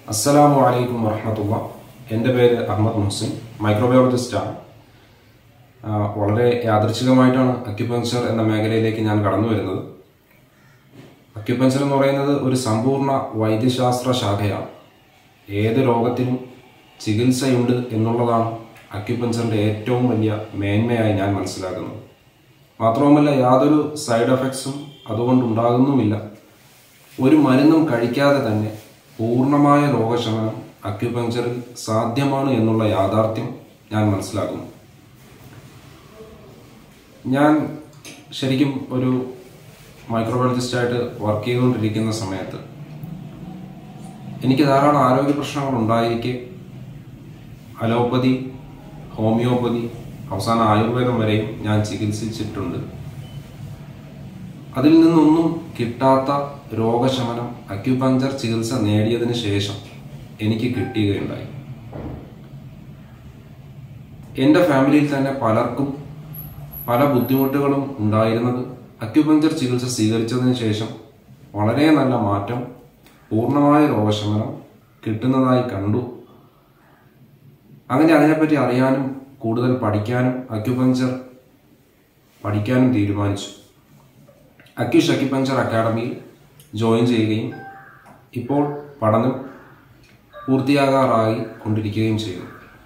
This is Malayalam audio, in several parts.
അസ്സലാമു അലൈക്കും വറഹമത്തുള്ള എൻ്റെ പേര് അഹമ്മദ് മുഹസിൻ മൈക്രോബയോളജിസ്റ്റാണ് ആ, വളരെ യാദൃച്ഛികമായിട്ടാണ് അക്യുപങ്ചർ എന്ന മേഖലയിലേക്ക് ഞാൻ കടന്നു വരുന്നത് അക്യുപങ്ചർ എന്ന് പറയുന്നത് ഒരു സമ്പൂർണ്ണ വൈദ്യശാസ്ത്ര ശാഖയാണ് ഏത് രോഗത്തിനും ചികിത്സയുണ്ട് എന്നുള്ളതാണ് അക്യുപങ്ചറിൻ്റെ ഏറ്റവും വലിയ മേന്മയായി ഞാൻ മനസ്സിലാക്കുന്നത് മാത്രവുമല്ല യാതൊരു സൈഡ് എഫക്ട്സും അതുകൊണ്ടുണ്ടാകുന്നുമില്ല ഒരു മരുന്നും കഴിക്കാതെ തന്നെ പൂർണ്ണമായ രോഗശമനം അക്യുപങ്ചറിൽ സാധ്യമാണ് എന്നുള്ള യാഥാർത്ഥ്യം ഞാൻ മനസ്സിലാക്കുന്നു ഞാൻ ശരിക്കും ഒരു മൈക്രോബയോളജിസ്റ്റായിട്ട് വർക്ക് ചെയ്തുകൊണ്ടിരിക്കുന്ന സമയത്ത് എനിക്ക് ധാരാളം ആരോഗ്യ പ്രശ്നങ്ങൾ ഉണ്ടായിരിക്കെ അലോപ്പതി ഹോമിയോപ്പതി അവസാന ആയുർവേദം വരെയും ഞാൻ ചികിത്സിച്ചിട്ടുണ്ട് അതിൽ നിന്നൊന്നും കിട്ടാത്ത രോഗശമനം അക്യുപങ്ചർ ചികിത്സ നേടിയതിനു ശേഷം എനിക്ക് കിട്ടുകയുണ്ടായി എൻ്റെ ഫാമിലിയിൽ തന്നെ പലർക്കും പല ബുദ്ധിമുട്ടുകളും ഉണ്ടായിരുന്നത് അക്യുപങ്ചർ ചികിത്സ സ്വീകരിച്ചതിന് ശേഷം വളരെ നല്ല മാറ്റം പൂർണ്ണമായ രോഗശമനം കിട്ടുന്നതായി കണ്ടു അങ്ങനെ അതിനെപ്പറ്റി അറിയാനും കൂടുതൽ പഠിക്കാനും അക്യുപങ്ചർ പഠിക്കാനും തീരുമാനിച്ചു അക്യുഷ് അക്യുപങ്ചർ അക്കാഡമിയിൽ ജോയിൻ ചെയ്യുകയും ഇപ്പോൾ പഠനം പൂർത്തിയാകാറായി കൊണ്ടിരിക്കുകയും ചെയ്തു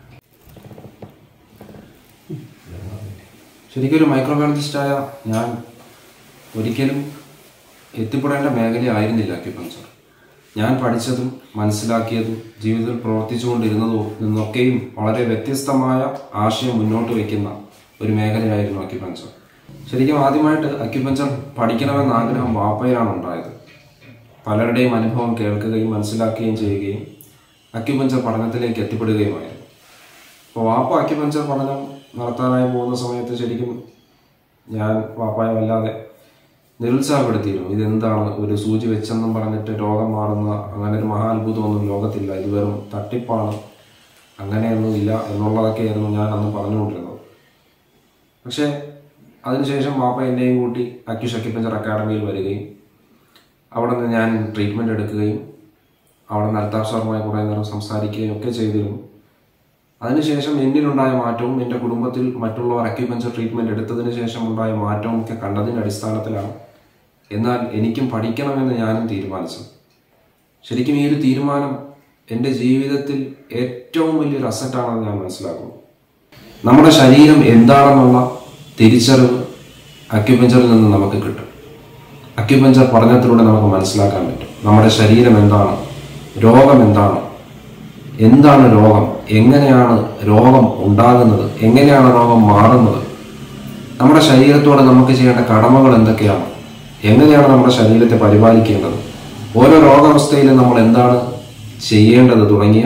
ശരിക്കൊരു മൈക്രോബയോളജിസ്റ്റായ ഞാൻ ഒരിക്കലും എത്തിപ്പെടേണ്ട മേഖലയായിരുന്നില്ല അക്യുപങ്ചർ ഞാൻ പഠിച്ചതും മനസ്സിലാക്കിയതും ജീവിതത്തിൽ പ്രവർത്തിച്ചുകൊണ്ടിരുന്നതും നിന്നൊക്കെയും വളരെ വ്യത്യസ്തമായ ആശയം മുന്നോട്ട് വയ്ക്കുന്ന ഒരു മേഖലയായിരുന്നു അക്യുപങ്ചർ ശരിക്കും ആദ്യമായിട്ട് അക്യുപങ്ചർ പഠിക്കണമെന്ന ആഗ്രഹം വാപ്പയിലാണ് ഉണ്ടായത് പലരുടെയും അനുഭവം കേൾക്കുകയും മനസ്സിലാക്കുകയും ചെയ്യുകയും അക്യുപങ്ചർ പഠനത്തിലേക്ക് എത്തിപ്പെടുകയുമായിരുന്നു അപ്പോൾ വാപ്പ അക്യുപങ്ചർ പഠനം നടത്താനായി പോകുന്ന സമയത്ത് ശരിക്കും ഞാൻ വാപ്പായെ വല്ലാതെ നിരുത്സാഹപ്പെടുത്തിയിരുന്നു ഇതെന്താണ് ഒരു സൂചി വെച്ചെന്നും പറഞ്ഞിട്ട് രോഗം മാറുന്ന അങ്ങനെ ഒരു മഹാത്ഭുതമൊന്നും ലോകത്തില്ല ഇത് വെറും തട്ടിപ്പാണ് അങ്ങനെയൊന്നും ഇല്ല എന്നുള്ളതൊക്കെയായിരുന്നു ഞാൻ അന്ന് പറഞ്ഞുകൊണ്ടിരുന്നത് പക്ഷേ അതിനുശേഷം വാപ്പ എന്നെയും കൂട്ടി അക്യുഷ് അക്യുപഞ്ചർ അക്കാഡമിയിൽ വരികയും അവിടെ നിന്ന് ഞാൻ ട്രീറ്റ്മെൻറ്റ് എടുക്കുകയും അവിടെ നിന്ന് അൽത്താഫ് സാറുമായി കുറേ നേരം സംസാരിക്കുകയും ഒക്കെ ചെയ്തിരുന്നു അതിനുശേഷം എന്നിലുണ്ടായ മാറ്റവും എൻ്റെ കുടുംബത്തിൽ മറ്റുള്ളവർ അക്യുപഞ്ചർ ട്രീറ്റ്മെൻറ്റ് എടുത്തതിന് ശേഷം ഉണ്ടായ മാറ്റവും ഒക്കെ കണ്ടതിൻ്റെ അടിസ്ഥാനത്തിലാണ് എന്നാൽ എനിക്കും പഠിക്കണമെന്ന് ഞാനും തീരുമാനിച്ചു ശരിക്കും ഈ ഒരു തീരുമാനം എൻ്റെ ജീവിതത്തിൽ ഏറ്റവും വലിയൊരു അസറ്റാണെന്ന് ഞാൻ മനസ്സിലാക്കുന്നു നമ്മുടെ ശരീരം എന്താണെന്നുള്ള തിരിച്ചറിവ് അക്യുപഞ്ചറിൽ നിന്ന് നമുക്ക് കിട്ടും അക്യുപഞ്ചർ പഠനത്തിലൂടെ നമുക്ക് മനസ്സിലാക്കാൻ പറ്റും നമ്മുടെ ശരീരം എന്താണ് രോഗം എന്താണ് എന്താണ് രോഗം എങ്ങനെയാണ് രോഗം ഉണ്ടാകുന്നത് എങ്ങനെയാണ് രോഗം മാറുന്നത് നമ്മുടെ ശരീരത്തോട് നമുക്ക് ചെയ്യേണ്ട കടമകൾ എന്തൊക്കെയാണ് എങ്ങനെയാണ് നമ്മുടെ ശരീരത്തെ പരിപാലിക്കേണ്ടത് ഓരോ രോഗാവസ്ഥയിലും നമ്മൾ എന്താണ് ചെയ്യേണ്ടത് തുടങ്ങിയ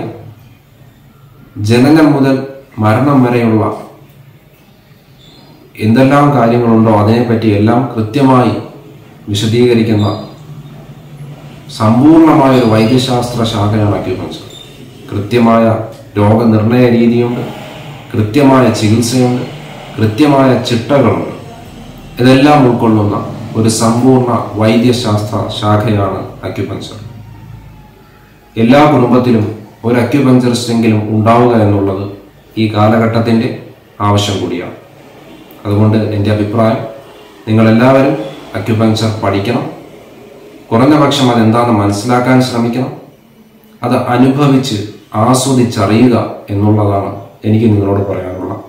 ജനനം മുതൽ മരണം വരെയുള്ള എന്തെല്ലാം കാര്യങ്ങളുണ്ടോ അതിനെപ്പറ്റി എല്ലാം കൃത്യമായി വിശദീകരിക്കുന്ന സമ്പൂർണമായ ഒരു വൈദ്യശാസ്ത്ര ശാഖയാണ് അക്യുപങ്ചർ കൃത്യമായ രോഗനിർണയ രീതിയുണ്ട് കൃത്യമായ ചികിത്സയുണ്ട് കൃത്യമായ ചിട്ടകളുണ്ട് ഇതെല്ലാം ഉൾക്കൊള്ളുന്ന ഒരു സമ്പൂർണ്ണ വൈദ്യശാസ്ത്ര ശാഖയാണ് അക്യുപങ്ചർ എല്ലാ കുടുംബത്തിലും ഒരു അക്യുപങ്ചറിസ്റ്റെങ്കിലും ഉണ്ടാവുക എന്നുള്ളത് ഈ കാലഘട്ടത്തിൻ്റെ ആവശ്യം കൂടിയാണ് അതുകൊണ്ട് എൻ്റെ അഭിപ്രായം നിങ്ങളെല്ലാവരും അക്യുപങ്ചർ പഠിക്കണം കുറഞ്ഞ പക്ഷം അതെന്താണെന്ന് മനസ്സിലാക്കാൻ ശ്രമിക്കണം അത് അനുഭവിച്ച് ആസ്വദിച്ചറിയുക എന്നുള്ളതാണ് എനിക്ക് നിങ്ങളോട് പറയാനുള്ള